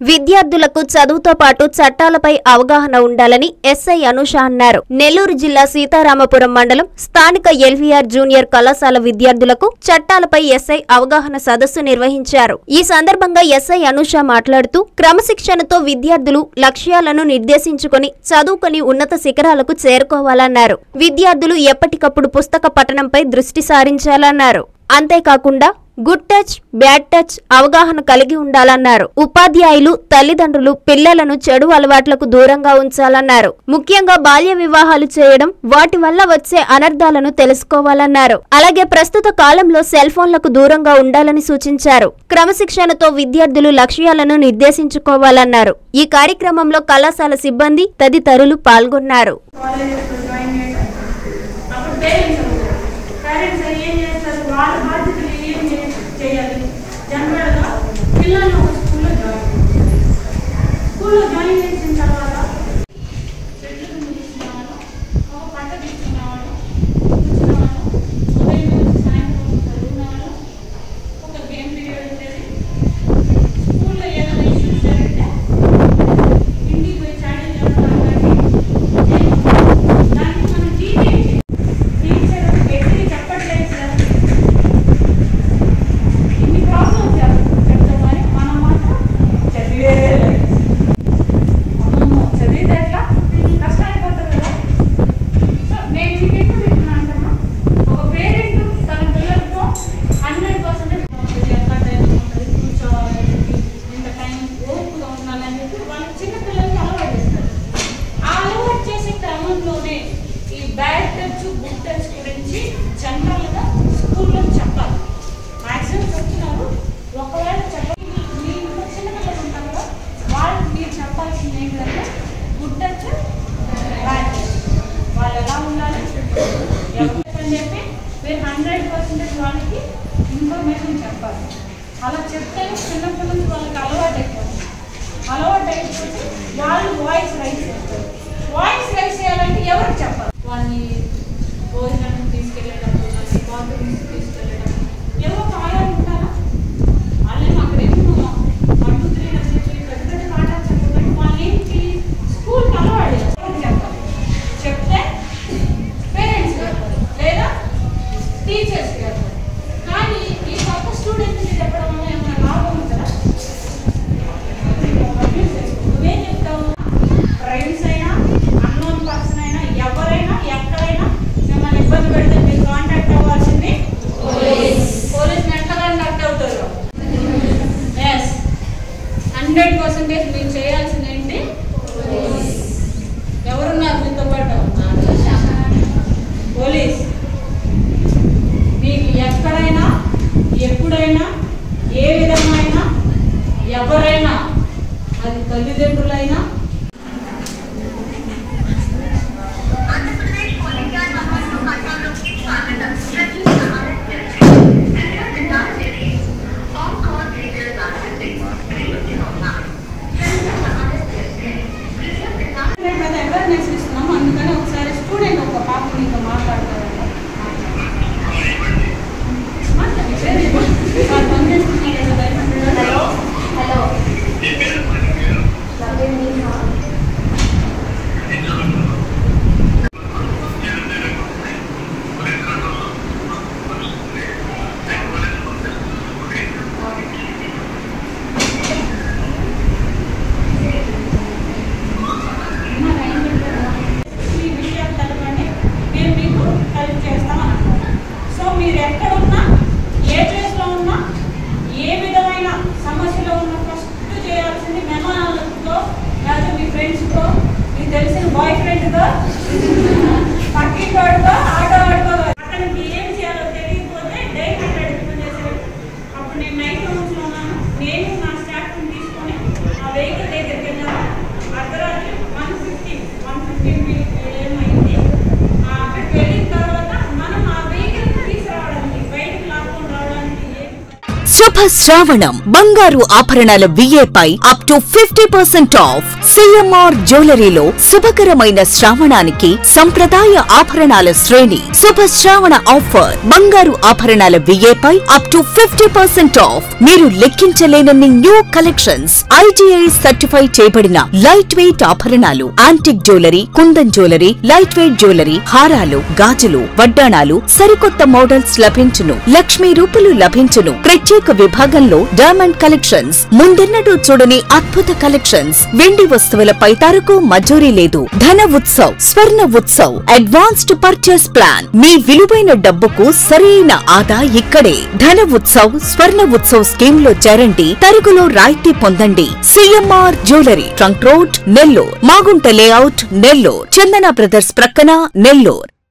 విద్యార్థులకు చదువుతో పాటు చట్టాలపై అవగాహన ఉండాలని ఎస్ఐ అనుష అన్నారు నెల్లూరు జిల్లా సీతారామపురం మండలం స్థానిక ఎల్వీఆర్ జూనియర్ కళాశాల విద్యార్థులకు చట్టాలపై ఎస్ఐ అవగాహన సదస్సు నిర్వహించారు ఈ సందర్భంగా ఎస్ఐ అనుష మాట్లాడుతూ క్రమశిక్షణతో విద్యార్థులు లక్ష్యాలను నిర్దేశించుకొని చదువుకొని ఉన్నత శిఖరాలకు చేరుకోవాలన్నారు విద్యార్థులు ఎప్పటికప్పుడు పుస్తక పఠనంపై దృష్టి సారించాలన్నారు అంతేకాకుండా గుడ్ టచ్ బ్యాడ్ టచ్ అవగాహన కలిగి ఉండాలన్నారు ఉపాధ్యాయులు తల్లిదండ్రులు పిల్లలను చెడు అలవాట్లకు దూరంగా ఉంచాలన్నారు ముఖ్యంగా బాల్య వివాహాలు చేయడం వాటి వల్ల వచ్చే అనర్థాలను తెలుసుకోవాలన్నారు అలాగే ప్రస్తుత కాలంలో సెల్ ఫోన్లకు దూరంగా ఉండాలని సూచించారు క్రమశిక్షణతో విద్యార్థులు లక్ష్యాలను నిర్దేశించుకోవాలన్నారు ఈ కార్యక్రమంలో కళాశాల సిబ్బంది తదితరులు పాల్గొన్నారు కాలేజెస్లో జాయిన్ చేయడం అప్పుడు పేరెంట్స్ అవుతారు పేరెంట్స్ అయ్యి ఏం చేస్తారు వాళ్ళ బాధ్యతలు ఏం చే- చేయాలి జనరల్గా పిల్లల్ని ఒక స్కూల్లో జాయిన్ చేయాలి. స్కూల్లో జాయిన్ చేసిన తర్వాత చెట్లు కింద కూర్చున్నవాడు, ఒక పంట తీసుకున్నవాడు కూర్చున్నవాడు ఉదయం నుంచి సాయంత్రం చదువున్నవాడు ఒక గేమ్ పీరియడ్ ఉండేది స్కూల్లో ఏదైనా ఇష్యూస్ జరిగితే ఇంటికి పోయి చాడీ చెప్పడం కానీ దానికి మనం టీచర్ టీచర్ ఎట్టి చెప్పట్లేదు సార్ ఇన్ని ప్రాబ్లమ్స్ చెప్తామని మనం మాత్రం చదివే అమ్మమ్మో చదివితే ఎట్లా కష్టం అయిపోతుంది కదా సో నేను మీకు ఎక్కువ చెప్తున్నా అంటున్నా ఒక పేరెంట్ తన పిల్లలతో హండ్రెడ్ పర్సెంటేజ్ ఎంత టైం ఉంటుంది కూర్చోవాలి ఇంత టైం ఓపుగా ఉండాలని చెప్పి వాళ్ళు చిన్న పిల్లలకి అలవాటు చేస్తారు ఆ అలవాటు చేసే క్రమంలోనే ఈ బ్యాడ్ టచ్ గుడ్ టచ్ గురించి జనరల్గా స్కూల్లో చెప్పాలి మ్యాక్సిమం చెప్తున్నారు ఒకవేళ చెప్పి మీ ఇంట్లో చిన్న పిల్లలు ఉంటారు కదా వాళ్ళు మీరు చెప్పాల్సింది ఏంటంటే గుడ్ టచ్ బ్యాడ్ టచ్ వాళ్ళు ఎలా ఉండాలి ఎవరు అని చెప్పి మీరు హండ్రెడ్ పర్సెంటేజ్ వాళ్ళకి ఇన్ఫర్మేషన్ చెప్పాలి అలా చెప్తేనే చిన్నప్పటి నుంచి వాళ్ళకి అలవాటు అయిపోతుంది అలవాటు అయిపోతే వాళ్ళు వాయిస్ రైస్ చేస్తారు వాయిస్ రైస్ చేయాలంటే ఎవరికి చెప్పాలి వాళ్ళని భోజనం తీసుకెళ్ళేటప్పుడు కానీ బాత్రూమ్స్ తీసుకెళ్ళడం ఎవరో ఒక ఆయాలు ఉంటారా వాళ్ళేమో అక్కడ ఎన్నో వన్ టూ త్రీ అని చెప్పి పెద్ద పెద్ద పాఠాలు చెప్పబట్టి వాళ్ళు ఏంటి స్కూల్కి అలవాటు చేయాలి. ఎవరికి చెప్పాలి చెప్తే పేరెంట్స్ చెప్పాలి లేదా టీచర్స్ చెప్పాలి కానీ ఈ కొత్త స్టూడెంట్కి చెప్పడం వల్ల ఏమైనా లాభం ఉంటుందా నువ్వేం చెప్తావు ఫ్రెండ్స్ అయినా అన్నోన్ పర్సన్ అయినా ఎవరైనా ఎక్కడైనా మిమ్మల్ని ఇబ్బంది పెడితే మీరు కాంటాక్ట్ అవ్వాల్సింది పోలీస్ ఎట్లా కాంటాక్ట్ అవుతారు ఎస్ హండ్రెడ్ పర్సెంటేజ్ మీరు చేయాల్సింది ఏంటి ఎవరున్నారు మీతో పాటు పోలీస్ మీకు ఎక్కడైనా ఎప్పుడైనా ఏ విధమైన ఎవరైనా అది తల్లిదండ్రులైనా ఆంధ్రప్రదేశ్ పొలిటికల్ సమాజం పట్టాలోకి స్వాగతం ప్రత్యేక ఆలస్యం విద్యార్థి చేసి ఆన్ కాల్ టీచర్ ఆసక్తి నేను కదా అవేర్నెస్ ఇస్తున్నాం అందుకని ఒకసారి స్టూడెంట్ ఒక పాప మీతో మాట్లాడతారు మాట్లాడి పేరు ఏమో? వాళ్ళు పనిచేస్తున్నారు కదా, హలో హలో ఈ విషయాలు తెలపండి మేము మీకు హెల్ప్ చేస్తామని అన్నారు సో మీరు ఎక్కడున్నా ఏ ప్లేస్లో ఉన్నా ఏ విధమైన సమస్యలో ఉన్నా ఫస్ట్ చేయాల్సింది మెమానాలతో లేదా మీ ఫ్రెండ్స్తో మీకు తెలిసిన బాయ్ ఫ్రెండ్తో పక్కింటోడితో ఆటో ఆడుకో అతనికి ఏం చేయాలో తెలియకపోతే డే హండ్రెడ్ చేశారు అప్పుడు నేను నైట్ రూమ్స్లో ఉన్నాను నేను నా స్టాఫ్ని తీసుకొని ఆ వెహికల్ దగ్గరికి వెళ్ళాను అర్ధరాత్రి వన్ ఫిఫ్టీన్ వన్ ఫిఫ్టీన్ ఏమైంది ఆ అక్కడికి వెళ్ళిన తర్వాత మనం ఆ వెహికల్ తీసుకురావడానికి బయటకు లాక్కొని రావడానికి ఏమి శుభ శ్రావణం బంగారు ఆభరణాల విఏపై up to fifty percent off CMR జ్యువెలరీలో శుభకరమైన శ్రావణానికి సంప్రదాయ ఆభరణాల శ్రేణి శుభ శ్రావణ ఆఫర్ బంగారు ఆభరణాల విఏపై up to fifty percent off మీరు లెక్కించలేనన్ని న్యూ కలెక్షన్స్ ఐటీఐ సర్టిఫై చేయబడిన లైట్ వెయిట్ ఆభరణాలు antique jewellery kundan jewellery light weight jewellery హారాలు గాజులు వడ్డాణాలు సరికొత్త మోడల్స్ లభించును లక్ష్మీ రూపులు లభించును ప్రత్యేక విభాగంలో డైమండ్ కలెక్షన్స్ ముందెన్నడూ చూడని అద్భుత కలెక్షన్స్ వెండి వస్తువులపై తరకు మజూరీ లేదు Dhana Utsav Swarna Utsav advanced purchase plan మీ విలువైన డబ్బుకు సరైన ఆదా ఇక్కడే ధన ఉత్సవ్ స్వర్ణ ఉత్సవ్ స్కీమ్ లో చేరండి తరుగులో రాయితీ పొందండి CMR jewellery trunk road Nellore Magunta layout Nellore Chandana brothers ప్రక్కన నెల్లూర్